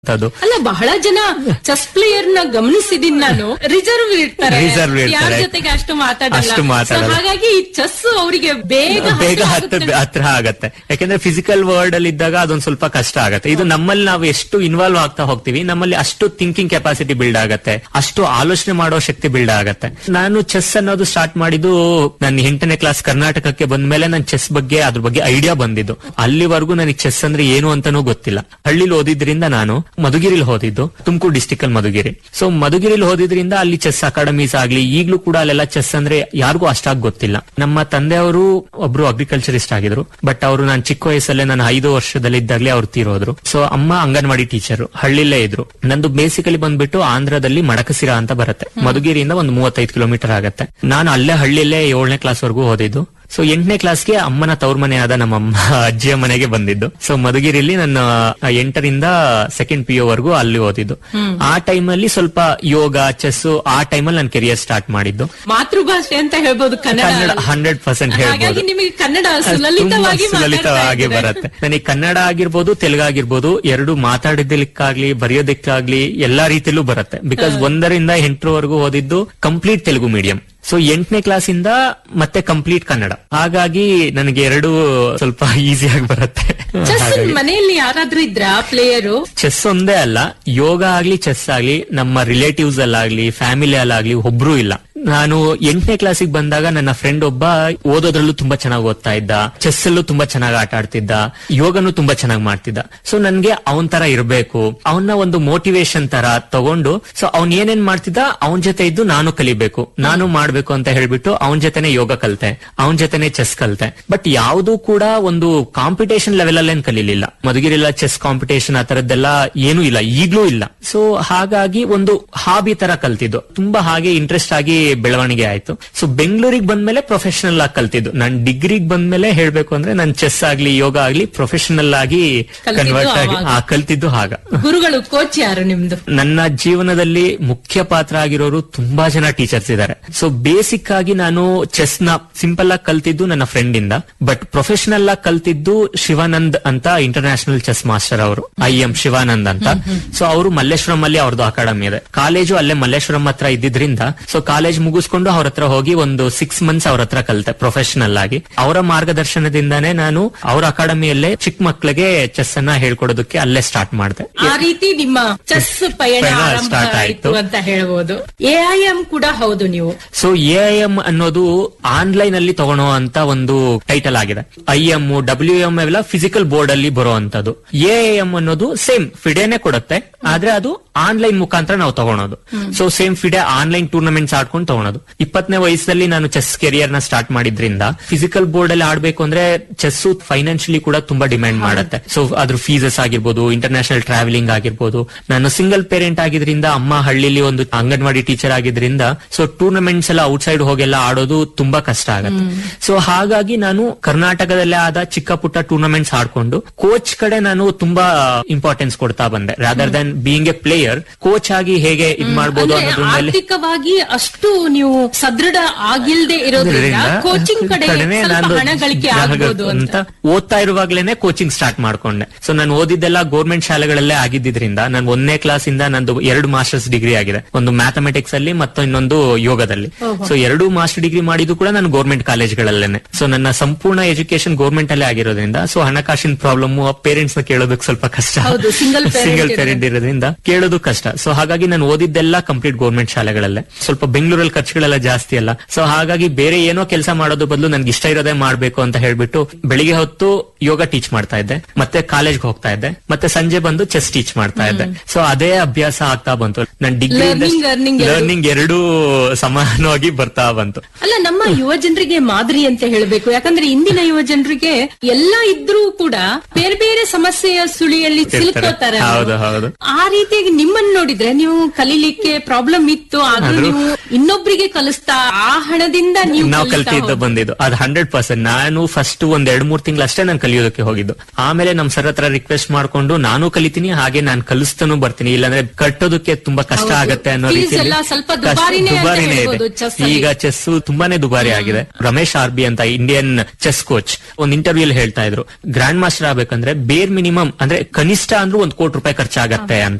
ಅದು ಅಲ್ಲ ಬಹಳ ಜನ ಚೆಸ್ ಪ್ಲೇಯರ್ ನ ಗಮನಿಸಿದೀನಿ ನಾನು ರಿಸರ್ವ್ ಇರ್ತಾರೆ Reserve ಯಾರ ಇರ್ತಾರೆ. ಜೊತೆಗೆ ಅಷ್ಟು ಮಾತಾಡಲ್ಲ ಅಷ್ಟು ಮಾತಾಡಲ್ಲ. So ಹಾಗಾಗಿ ಈ ಚೆಸ್ ಅವರಿಗೆ ಬೇಗ ಬೇಗ ಹತ್ರ ಹತ್ರ ಹತ್ರ ಆಗತ್ತೆ ಯಾಕಂದ್ರೆ ಫಿಸಿಕಲ್ ವರ್ಲ್ಡ್ ಅಲ್ಲಿ ಇದ್ದಾಗ ಅದೊಂದ್ ಸ್ವಲ್ಪ ಕಷ್ಟ ಆಗತ್ತೆ ಇದು ನಮ್ಮಲ್ಲಿ ನಾವು ಎಷ್ಟು ಇನ್ವಾಲ್ವ್ ಆಗ್ತಾ ಹೋಗ್ತೀವಿ ನಮ್ಮಲ್ಲಿ ಅಷ್ಟು ಥಿಂಕಿಂಗ್ ಕೆಪಾಸಿಟಿ ಬಿಲ್ಡ್ ಆಗತ್ತೆ ಅಷ್ಟು ಆಲೋಚನೆ ಮಾಡೋ ಶಕ್ತಿ ಬಿಲ್ಡ್ ಆಗತ್ತೆ ನಾನು ಚೆಸ್ ಅನ್ನೋದು ಸ್ಟಾರ್ಟ್ ಮಾಡಿದ್ದು ನನ್ನ ಎಂಟನೇ ಕ್ಲಾಸ್ ಕರ್ನಾಟಕಕ್ಕೆ ಬಂದ್ಮೇಲೆ ನನ್ ಚೆಸ್ ಬಗ್ಗೆ ಅದ್ರ ಬಗ್ಗೆ ಐಡಿಯಾ ಬಂದಿದ್ದು ಅಲ್ಲಿವರೆಗೂ ನನಗೆ ಚೆಸ್ ಅಂದ್ರೆ ಏನು ಅಂತಾನೂ ಗೊತ್ತಿಲ್ಲ ಹಳ್ಳಿಲಿ ಓದಿದ್ರಿಂದ ನಾನು ಮಧುಗಿರಿಲಿ ಓದಿದ್ದು ತುಮಕೂರು ಡಿಸ್ಟಿಕ್ ಅಲ್ಲಿ ಮಧುಗಿರಿ ಸೊ ಮಧುಗಿರಿಲಿ ಓದಿದ್ರಿಂದ ಅಲ್ಲಿ ಚೆಸ್ ಅಕಾಡೆಮೀಸ್ ಆಗ್ಲಿ ಈಗ್ಲೂ ಕೂಡ ಅಲ್ಲೆಲ್ಲ ಚೆಸ್ ಅಂದ್ರೆ ಯಾರಿಗೂ ಅಷ್ಟಾಗಿ ಗೊತ್ತಿಲ್ಲ ನಮ್ಮ ತಂದೆಯವರು ಒಬ್ರು ಅಗ್ರಿಕಲ್ಚರಿಸ್ಟ್ ಆಗಿದ್ರು ಬಟ್ ಅವರು ನಾನು ಚಿಕ್ಕ ವಯಸ್ಸಲ್ಲೇ ನಾನು ಐದು ವರ್ಷದಲ್ಲಿ ಇದ್ದಾಗಲೇ ಅವ್ರು ತೀರೋದ್ರು ಸೊ ಅಮ್ಮ ಅಂಗನವಾಡಿ ಟೀಚರ್ ಹಳ್ಳಿಲೇ ಇದ್ರು ನಂದು ಬೇಸಿಕಲಿ ಬಂದ್ಬಿಟ್ಟು ಆಂಧ್ರದಲ್ಲಿ ಮಡಕಸಿರ ಅಂತ ಬರುತ್ತೆ ಮಧುಗಿರಿಯಿಂದ ಒಂದು ಮೂವತ್ತೈದು ಕಿಲೋಮೀಟರ್ ಆಗತ್ತೆ ನಾನು ಅಲ್ಲೇ ಹಳ್ಳಿಯಲ್ಲೇ ಏಳನೇ ಕ್ಲಾಸ್ ವರೆಗೂ ಓದಿದ್ದು ಸೊ ಎಂಟನೇ ಕ್ಲಾಸ್ಗೆ ಅಮ್ಮನ ತವ್ರ ಮನೆ ಆದ ನಮ್ಮ ಅಮ್ಮ ಅಜ್ಜಿಯ ಮನೆಗೆ ಬಂದಿದ್ದು ಸೊ ಮಧುಗಿರಿಲಿ ನನ್ನ ಎಂಟರಿಂದ ಸೆಕೆಂಡ್ ಪಿ ಯು ವರೆಗೂ ಅಲ್ಲಿ ಓದಿದ್ದು ಆ ಟೈಮಲ್ಲಿ ಸ್ವಲ್ಪ ಯೋಗ ಚೆಸ್ ಆ ಟೈಮಲ್ಲಿ ನಾನು ಕೆರಿಯರ್ ಸ್ಟಾರ್ಟ್ ಮಾಡಿದ್ದು ಮಾತೃಭಾಷೆ ಅಂತ ಹೇಳ್ಬೋದು ಕನ್ನಡ ಕನ್ನಡ ಹಂಡ್ರೆಡ್ ಪರ್ಸೆಂಟ್ ಹಾಗಾಗಿ ಹೇಳ್ಬೋದು ನಿಮಗೆ ಕನ್ನಡ ತುಂಬಾ ಸುಲಲಿತವಾಗಿ ಸುಲಲಿತವಾಗಿ ಮಾತಾಡ್ತಾ ಬರುತ್ತೆ ಇದ್ದೀರಾ. ನನಗೆ ಕನ್ನಡ ಆಗಿರ್ಬೋದು ತೆಲುಗು ಆಗಿರ್ಬೋದು ಎರಡು ಮಾತಾಡೋದಕ್ಕಾಗ್ಲಿ ಬರೆಯೋದಕ್ಕಾಗ್ಲಿ ಎಲ್ಲಾ ರೀತಿಲೂ ಬರುತ್ತೆ ಬಿಕಾಸ್ ಒಂದರಿಂದ ಎಂಟರವರೆಗೂ ಓದಿದ್ದು ಕಂಪ್ಲೀಟ್ ತೆಲುಗು ಮೀಡಿಯಂ ಸೊ ಎಂಟನೇ ಕ್ಲಾಸ್ ಇಂದ ಮತ್ತೆ ಕಂಪ್ಲೀಟ್ ಕನ್ನಡ ಹಾಗಾಗಿ ನನಗೆ ಎರಡು ಸ್ವಲ್ಪ ಈಸಿಯಾಗಿ ಬರುತ್ತೆ ಚೆಸ್ ಹಾಗಾಗಿ ಮನೆಯಲ್ಲಿ ಯಾರಾದ್ರೂ ಇದ್ರಾ ಪ್ಲೇಯರು ಚೆಸ್ ಒಂದೇ ಅಲ್ಲ ಯೋಗ ಆಗ್ಲಿ ಚೆಸ್ ಆಗ್ಲಿ ನಮ್ಮ ರಿಲೇಟಿವ್ಸ್ ಅಲ್ಲಾಗ್ಲಿ ಫ್ಯಾಮಿಲಿ ಅಲ್ಲಾಗ್ಲಿ ಒಬ್ರು ಇಲ್ಲ ನಾನು ಎಂಟನೇ ಕ್ಲಾಸಿಗೆ ಬಂದಾಗ ನನ್ನ ಫ್ರೆಂಡ್ ಒಬ್ಬ ಓದೋದ್ರಲ್ಲೂ ತುಂಬಾ ಚೆನ್ನಾಗಿ ಓದ್ತಾ ಇದ್ದ ಚೆಸ್ ಅಲ್ಲೂ ತುಂಬಾ ಚೆನ್ನಾಗಿ ಆಟ ಆಡ್ತಿದ್ದ ಯೋಗನು ತುಂಬಾ ಚೆನ್ನಾಗಿ ಮಾಡ್ತಿದ್ದ ಸೊ ನನ್ಗೆ ಅವನ್ ತರ ಇರ್ಬೇಕು ಅವನ ಒಂದು ಮೋಟಿವೇಶನ್ ತರ ತಗೊಂಡು ಸೊ ಅವ್ನ್ ಏನೇನ್ ಮಾಡ್ತಿದ್ದ ಅವನ್ ಜೊತೆ ಇದ್ದು ನಾನು ಕಲಿಬೇಕು ನಾನು ಮಾಡ್ಬೇಕು ಅಂತ ಹೇಳ್ಬಿಟ್ಟು ಅವನ್ ಜೊತೆನೆ ಯೋಗ ಕಲ್ತೆ ಅವನ್ ಜೊತೆನೆ ಚೆಸ್ ಕಲ್ತೆ ಬಟ್ ಯಾವ್ದು ಕೂಡ ಒಂದು ಕಾಂಪಿಟೇಷನ್ ಲೆವೆಲ್ ಅಲ್ಲೇನ್ ಕಲೀಲಿಲ್ಲ ಮಧುಗಿರಿಲ್ಲ ಚೆಸ್ ಕಾಂಪಿಟೇಷನ್ ಆ ತರದ್ದೆಲ್ಲ ಏನೂ ಇಲ್ಲ ಈಗ್ಲೂ ಇಲ್ಲ ಸೊ ಹಾಗಾಗಿ ಒಂದು ಹಾಬಿ ತರ ಕಲ್ತಿದ್ದು ತುಂಬಾ ಹಾಗೆ ಇಂಟ್ರೆಸ್ಟ್ ಆಗಿ ಬೆಳವಣಿಗೆ ಆಯ್ತು ಸೊ ಬೆಂಗಳೂರಿಗೆ ಬಂದ್ಮೇಲೆ ಪ್ರೊಫೆಷನಲ್ ಆಗಿ ಕಲ್ತಿದ್ದು ನಾನ್ ಡಿಗ್ರಿಗೆ ಬಂದ್ಮೇಲೆ ಹೇಳ್ಬೇಕು ಅಂದ್ರೆ ನನ್ ಚೆಸ್ ಆಗ್ಲಿ ಯೋಗ ಆಗ್ಲಿ ಪ್ರೊಫೆಷನಲ್ ಆಗಿ ಕಲ್ತಿದ್ದು ಕನ್ವರ್ಟ್ ಆಗಿ ಆವಾಗ. ಆ, ಕಲ್ತಿದ್ದು ಹಾಗ ಗುರುಗಳು ಕೋಚ್ ಯಾರು ನಿಮ್ದು ನನ್ನ ಜೀವನದಲ್ಲಿ ಮುಖ್ಯ ಪಾತ್ರ ಆಗಿರೋರು ತುಂಬಾ ಜನ ಟೀಚರ್ಸ್ ಇದ್ದಾರೆ ಸೊ ಬೇಸಿಕ್ ಆಗಿ ನಾನು ಚೆಸ್ ನ ಸಿಂಪಲ್ ಆಗಿ ಕಲ್ತಿದ್ದು ನನ್ನ ಫ್ರೆಂಡ್ ಇಂದ ಬಟ್ ಪ್ರೊಫೆಷನಲ್ ಆಗಿ ಕಲ್ತಿದ್ದು ಶಿವಾನಂದ್ ಅಂತ ಇಂಟರ್ನ್ಯಾಷನಲ್ ಚೆಸ್ ಮಾಸ್ಟರ್ ಅವರು ಐ ಎಂ ಶಿವಾನಂದ್ ಅಂತ ಸೊ ಅವರು ಮಲ್ಲೇಶ್ವರಂ ಅಲ್ಲಿ ಅವ್ರದ್ದು ಅಕಾಡೆಮಿ ಇದೆ ಕಾಲೇಜು ಅಲ್ಲೇ ಮಲ್ಲೇಶ್ವರಂ ಹತ್ರ ಇದ್ದಿದ್ರಿಂದ ಸೊ ಕಾಲೇಜ್ ಮುಗಿಸ್ಕೊಂಡು ಅವ್ರ ಹತ್ರ ಹೋಗಿ ಒಂದು ಸಿಕ್ಸ್ ಮಂತ್ಸ್ ಅವ್ರ ಹತ್ರ ಕಲಿತೆ ಪ್ರೊಫೆಷನಲ್ ಆಗಿ ಅವರ ಮಾರ್ಗದರ್ಶನದಿಂದಾನೇ ನಾನು ಅವ್ರ ಅಕಾಡೆಮಿಯಲ್ಲೇ ಚಿಕ್ಕ ಮಕ್ಕಳಿಗೆ ಚೆಸ್ ಅನ್ನ ಹೇಳ್ಕೊಡೋದಕ್ಕೆ ಅಲ್ಲೇ ಸ್ಟಾರ್ಟ್ ಮಾಡಿದೆ ಆ ರೀತಿ ನಿಮ್ಮ ಚೆಸ್ ಪಯಣ ಪಯಣ ಆರಂಭ start ಆಯ್ತು ಆಯ್ತು. ಅಂತ ಹೇಳ್ಬೋದು ಎ ಐ ಎಂ ಕೂಡ ಹೌದು ನೀವು ಸೊ ಎ ಎಂ ಅನ್ನೋದು ಆನ್ಲೈನ್ ಅಲ್ಲಿ ತಗೊಳ್ಳೋ ಅಂತ ಒಂದು ಟೈಟಲ್ ಆಗಿದೆ ಐ ಎಂ ಡಬ್ಲ್ಯೂ ಎಂ ಎಲ್ಲ ಫಿಸಿಕಲ್ ಬೋರ್ಡ್ ಅಲ್ಲಿ ಬರುವಂತದ್ದು ಎ ಎಂ ಅನ್ನೋದು ಸೇಮ್ ಫಿಡೆನೆ ಕೊಡುತ್ತೆ ಆದ್ರೆ ಅದು ಆನ್ಲೈನ್ ಮುಖಾಂತರ ನಾವು ತಗೊಳೋದು so same FIDE online tournaments ಆಡ್ಕೊಂಡು ತಗೊಳೋದು ಇಪ್ಪತ್ತನೇ ವಯಸ್ಸಲ್ಲಿ ನಾನು ಚೆಸ್ ಕೆರಿಯರ್ ನ ಸ್ಟಾರ್ಟ್ ಮಾಡಿದ್ರಿಂದ ಫಿಸಿಕಲ್ ಬೋರ್ಡ್ ಅಲ್ಲಿ ಆಡ್ಬೇಕು ಅಂದ್ರೆ ಚೆಸ್ ಫೈನಾನ್ಷಿಯಲಿ ಕೂಡ ತುಂಬಾ ಡಿಮ್ಯಾಂಡ್ ಮಾಡುತ್ತೆ ಸೊ ಅದ್ರ ಫೀಸಸ್ ಆಗಿರ್ಬೋದು ಇಂಟರ್ನ್ಯಾಷನಲ್ ಟ್ರಾವೆಲಿಂಗ್ ಆಗಿರ್ಬೋದು ನಾನು ಸಿಂಗಲ್ ಪೇರೆಂಟ್ ಆಗಿದ್ರಿಂದ ಅಮ್ಮ ಹಳ್ಳಿಲಿ ಒಂದು ಅಂಗನವಾಡಿ ಟೀಚರ್ ಆಗಿದ್ರಿಂದ ಸೊ ಟೂರ್ನಮೆಂಟ್ಸ್ ಎಲ್ಲ ಔಟ್ಸೈಡ್ ಹೋಗೆಲ್ಲ ಆಡೋದು ತುಂಬಾ ಕಷ್ಟ ಆಗತ್ತೆ ಸೊ ಹಾಗಾಗಿ ನಾನು ಕರ್ನಾಟಕದಲ್ಲೇ ಆದ ಚಿಕ್ಕ ಪುಟ್ಟ ಟೂರ್ನಮೆಂಟ್ಸ್ ಆಡ್ಕೊಂಡು ಕೋಚ್ ಕಡೆ ನಾನು ತುಂಬಾ ಇಂಪಾರ್ಟೆನ್ಸ್ ಕೊಡ್ತಾ ಬಂದೆ rather than being a player coach ಆಗಿ ಹೇಗೆ ಇದ್ ಮಾಡ್ಬೋದು ಅಂದ್ರೆ ಅನ್ನೋದ್ರ ಮೇಲೆ ಆರ್ಥಿಕವಾಗಿ ಅಷ್ಟು ನೀವು ಸದೃಢ ಆಗಿಲ್ದೆ ಇರೋದ್ರಿಂದ ಇದ್ರಿಂದ ಕೋಚಿಂಗ್ ಕಡೆ ಕಡೆನೇ ಸ್ವಲ್ಪ ನಾನು ಹಣ ಗಳಿಕೆ ಆಗ್ಬೋದು ಅಂತ ಓದ್ತಾ ಇರುವಾಗ್ಲೇನೆ ಕೋಚಿಂಗ್ ಸ್ಟಾರ್ಟ್ ಮಾಡ್ಕೊಂಡೆ ಸೊ ನಾನು ಓದಿದ್ದೆಲ್ಲ ಗೌರ್ಮೆಂಟ್ ಶಾಲೆಗಳಲ್ಲೇ ಆಗಿದ್ದರಿಂದ ನಾನು ಒಂದನೇ ಕ್ಲಾಸ್ ಇಂದ ನಂದು ಎರಡು ಮಾಸ್ಟರ್ಸ್ ಡಿಗ್ರಿ ಆಗಿದೆ ಒಂದು ಮ್ಯಾಥಮೆಟಿಕ್ಸ್ ಅಲ್ಲಿ ಮತ್ತು ಇನ್ನೊಂದು ಯೋಗದಲ್ಲಿ ಸೊ ಎರಡು ಮಾಸ್ಟರ್ ಡಿಗ್ರಿ ಮಾಡಿದ್ದು ಕೂಡ ನಾನು ಗೌರ್ಮೆಂಟ್ ಕಾಲೇಜ್ಗಳಲ್ಲೇನೆ ಸೊ ನನ್ನ ಸಂಪೂರ್ಣ ಎಜುಕೇಶನ್ ಗೌರ್ಮೆಂಟ್ ಅಲ್ಲೇ ಆಗಿರೋದ್ರಿಂದ ಸೊ ಹಣಕಾಸಿನ ಪ್ರಾಬ್ಲಮ್ ಪೇರೆಂಟ್ಸ್ ನ ಕೇಳೋದಕ್ಕೆ ಸ್ವಲ್ಪ ಕಷ್ಟ ಹೌದು, single parent ಸಿಂಗಲ್ ಇರೋದು. ಪೇರೆಂಟ್ ಇರೋದ್ರಿಂದ ಕೇಳೋದು ಕಷ್ಟ ಸೊ ಹಾಗಾಗಿ ನಾನು ಓದಿದ್ದೆಲ್ಲ ಕಂಪ್ಲೀಟ್ ಗೌರ್ಮೆಂಟ್ ಶಾಲೆಗಳಲ್ಲೇ ಸ್ವಲ್ಪ ಬೆಂಗಳೂರಲ್ಲಿ ಖರ್ಚುಗಳೆಲ್ಲ ಜಾಸ್ತಿ ಅಲ್ಲ ಸೊ ಹಾಗಾಗಿ ಬೇರೆ ಏನೋ ಕೆಲಸ ಮಾಡೋದು ಬದಲು ನನ್ಗೆ ಇಷ್ಟ ಇರೋದೇ ಮಾಡ್ಬೇಕು ಅಂತ ಹೇಳ್ಬಿಟ್ಟು ಬೆಳಿಗ್ಗೆ ಹೊತ್ತು ಯೋಗ ಟೀಚ್ ಮಾಡ್ತಾ ಇದ್ದೆ ಮತ್ತೆ ಕಾಲೇಜ್ಗೆ ಹೋಗ್ತಾ ಇದ್ದೆ ಮತ್ತೆ ಸಂಜೆ ಬಂದು ಚೆಸ್ ಟೀಚ್ ಮಾಡ್ತಾ ಇದ್ದೆ ಸೊ ಅದೇ ಅಭ್ಯಾಸ ಆಗ್ತಾ ಬಂತು ನನ್ನ ಡಿಗ್ರಿ Learning, earning ಎರಡು. ಲರ್ನಿಂಗ್ ಎರಡೂ ಸಮಾನವಾಗಿ ಬರ್ತಾ ಬಂತು ಅಲ್ಲ ನಮ್ಮ ಯುವ ಜನರಿಗೆ ಮಾದರಿ ಅಂತ ಹೇಳಬೇಕು ಯಾಕಂದ್ರೆ ಇಂದಿನ ಯುವ ಜನರಿಗೆ ಎಲ್ಲ ಇದ್ರೂ ಕೂಡ ಬೇರೆ ಬೇರೆ ಸಮಸ್ಯೆಯ ಸುಳಿಯಲ್ಲಿ ಸಿಲುಕೋತಾರೆ ಅವ್ರು. ಹೌದು ಹೌದು ಆ ರೀತಿಯಾಗಿ ನಿಮ್ಮನ್ನ ನೋಡಿದ್ರೆ ನೀವು ಕಲೀಲಿಕ್ಕೆ ಪ್ರಾಬ್ಲಮ್ ಇತ್ತು ಆದ್ರೂ ಆದ್ರೂ- ನೀವು ಇನ್ನೊಬ್ರಿಗೆ ಕಲಿಸ್ತಾ ಆ ಹಣದಿಂದ ನೀವು ನಾವು ಕಲಿಸ್ತಾ ಕಲ್ತಿದ್ದು ಹೋದ್ರಿ. ಬಂದಿದ್ದು ಅದು ಹಂಡ್ರೆಡ್ ಪರ್ಸೆಂಟ್ ನಾನು ಫಸ್ಟ್ ಒಂದ್ ಎರಡ್ ಮೂರ್ ತಿಂಗಳು ಅಷ್ಟೇ ನಾನು ಕಲಿಯೋದಕ್ಕೆ ಹೋಗಿದ್ದು ಆಮೇಲೆ ನಮ್ ಸರ್ ಹತ್ರ ರಿಕ್ವೆಸ್ಟ್ ಮಾಡ್ಕೊಂಡು ನಾನು ಕಲಿತೀನಿ ಹಾಗೆ ನಾನು ಕಲಿಸ್ತಾನು ಬರ್ತೀನಿ ಇಲ್ಲಾಂದ್ರೆ ಕಟ್ಟೋದಕ್ಕೆ ತುಂಬಾ ಕಷ್ಟ ಹೌದು. ಆಗತ್ತೆ ಅನ್ನೋ Fees ರೀತಿಯಲ್ಲಿ ಎಲ್ಲ ಸ್ವಲ್ಪ ಕಷ್ಟ- ದುಬಾರಿನೇ ಅಂತ ದುಬಾರಿನೇ ಹೇಳ್ಬೋದು ಇದೆ chess ಅಲ್ಲಿ. ಈಗ ಚೆಸ್ ತುಂಬಾನೇ ದುಬಾರಿ ಆಗಿದೆ ರಮೇಶ್ ಆರ್ ಬಿ ಅಂತ ಇಂಡಿಯನ್ ಚೆಸ್ ಕೋಚ್ ಒಂದು ಇಂಟರ್ವ್ಯೂ ಹೇಳ್ತಾ ಇದ್ರು ಗ್ರ್ಯಾಂಡ್ ಮಾಸ್ಟರ್ ಆಗ್ಬೇಕಂದ್ರೆ ಬೇರ್ ಮಿನಿಮಮ್ ಅಂದ್ರೆ ಕನಿಷ್ಠ ಅಂದ್ರೂ ಒಂದ್ ಕೋಟಿ ರೂಪಾಯಿ ಖರ್ಚಾಗತ್ತೆ ಅಂತ